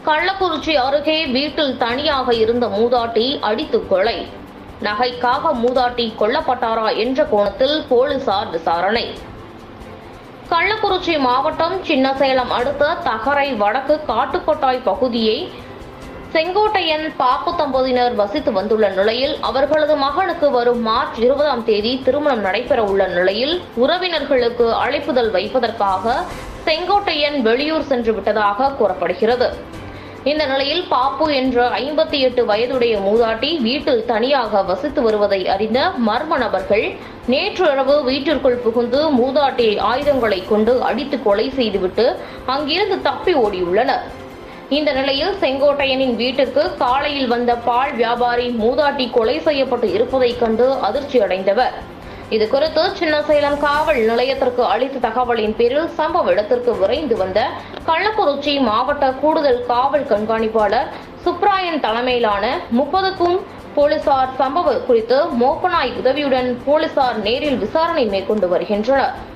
கள்ளக்குறிச்சி அருகே வீட்டில் தனியாக இருந்த மூதாட்டி அடித்து கொலை நகைக்காக மூதாட்டி கொல்லப்பட்டாரா என்ற கோணத்தில் போலீசார் விசாரணை கள்ளக்குறிச்சி மாவட்டம் சின்னசேலம் அடுத்த தகரை வடக்கு காட்டுக்கொட்டாய் பகுதியை செங்கோட்டையன் பாப்பு தம்பதியினர் வசித்து வந்துள்ள நிலையில் அவர்களது மகனுக்கு வரும் மார்ச் இருபதாம் தேதி திருமணம் நடைபெற உள்ள நிலையில் உறவினர்களுக்கு அழைப்புதல் வைப்பதற்காக செங்கோட்டையன் வெளியூர் சென்று விட்டதாக கூறப்படுகிறது இந்த நிலையில் பாப்பு என்ற ஐம்பத்தி எட்டு வயதுடைய மூதாட்டி வீட்டில் தனியாக வசித்து வருவதை அறிந்த மர்ம நபர்கள் நேற்று இரவு வீட்டிற்குள் புகுந்து மூதாட்டியை ஆயுதங்களை கொண்டு அடித்து கொலை செய்துவிட்டு அங்கிருந்து தப்பி ஓடியுள்ளனர் இந்த நிலையில் செங்கோட்டையனின் வீட்டிற்கு காலையில் வந்த பால் வியாபாரி மூதாட்டி கொலை செய்யப்பட்டு இருப்பதைக் கண்டு அதிர்ச்சி அடைந்தவர் இது குறித்து சின்னசேலம் காவல் நிலையத்திற்கு அளித்த தகவலின் பேரில் சம்பவ இடத்திற்கு விரைந்து வந்த கள்ளக்குறிச்சி மாவட்ட கூடுதல் காவல் கண்காணிப்பாளர் சுப்ராயன் தலைமையிலான முப்பதுக்கும் போலீசார் சம்பவம் குறித்து மோப்பனாய் உதவியுடன் போலீசார் நேரில் விசாரணை மேற்கொண்டு வருகின்றனர்